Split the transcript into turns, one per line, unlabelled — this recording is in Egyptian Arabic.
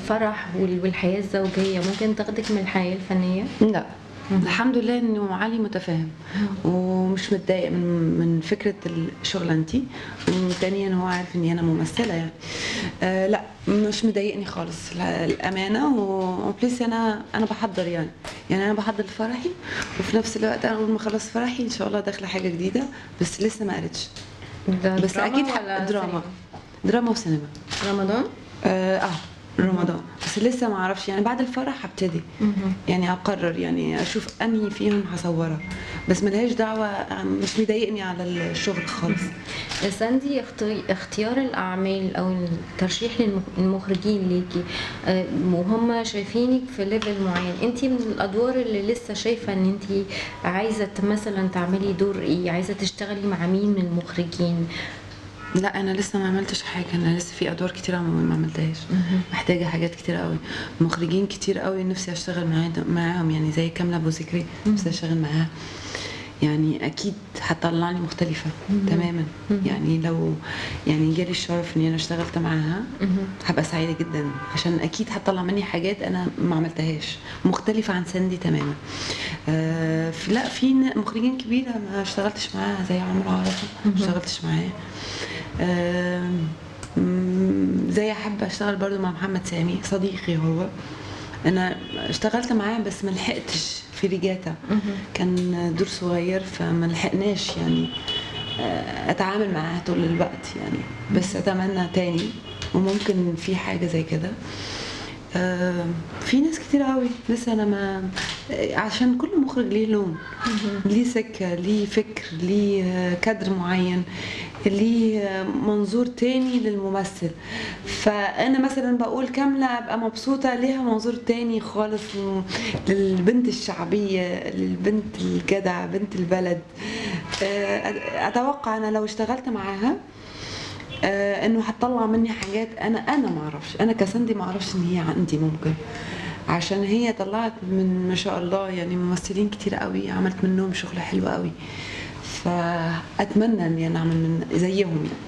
الفرح وال- والحياه الزوجيه ممكن تاخدك من الحياه الفنيه
لا الحمد لله انه علي متفاهم ومش متضايق من من فكره شغلانتي وثانيا هو عارف اني انا ممثله يعني آه لا مش مضايقني خالص لا- الامانه وبليس انا انا بحضر يعني يعني انا بحضر لفرحي وفي نفس الوقت انا اول ما اخلص فرحي ان شاء الله داخله حاجه جديده بس لسه ما قريتش
ده
بس
دراما
اكيد
ولا
ح- دراما
سينما؟
دراما وسينما
رمضان
اه, آه رمضان بس لسه ما اعرفش يعني بعد الفرح هبتدي يعني اقرر يعني اشوف انهي فيهم هصورها بس ملهاش دعوه مش مضايقني على الشغل خالص
ساندي اختي- اختيار الاعمال او الترشيح للمخرجين ليكي آه، وهم شايفينك في ليفل معين انت من الادوار اللي لسه شايفه ان انت عايزه ت- مثلا تعملي دور ايه عايزه تشتغلي مع مين من المخرجين
لا انا لسه ما عملتش حاجه انا لسه في ادوار كتير ما ما عملتهاش محتاجه حاجات كتير قوي مخرجين كتير قوي نفسي اشتغل معاه- معاهم يعني زي كامله ابو ذكري نفسي اشتغل معاها يعني اكيد هتطلعني مختلفه تماما يعني لو يعني جالي الشرف اني انا اشتغلت معاها هبقى سعيده جدا عشان اكيد هتطلع مني حاجات انا ما عملتهاش مختلفه عن ساندي تماما آه في لا في ن- مخرجين كبيره ما اشتغلتش معاها زي عمرو عرفه ما اشتغلتش معاه آه مم، زي احب اشتغل برضو مع محمد سامي صديقي هو انا اشتغلت معاه بس ما لحقتش في ريجاتا كان دور صغير فما لحقناش يعني آه، اتعامل معاه طول الوقت يعني بس اتمنى تاني وممكن في حاجه زي كده آه، في ناس كتير قوي لسه انا ما آه، عشان كل مخرج ليه لون ليه سكه ليه فكر ليه آه، كادر معين ليه آه، منظور تاني للممثل فانا مثلا بقول كامله ابقى مبسوطه ليها منظور تاني خالص م- للبنت الشعبيه للبنت الجدع بنت البلد آه، اتوقع انا لو اشتغلت معاها آه انه هتطلع مني حاجات انا انا ما اعرفش انا كسندي ما اعرفش ان هي عندي ممكن عشان هي طلعت من ما شاء الله يعني ممثلين كتير قوي عملت منهم شغل حلو قوي فاتمنى اني انا اعمل من زيهم يعني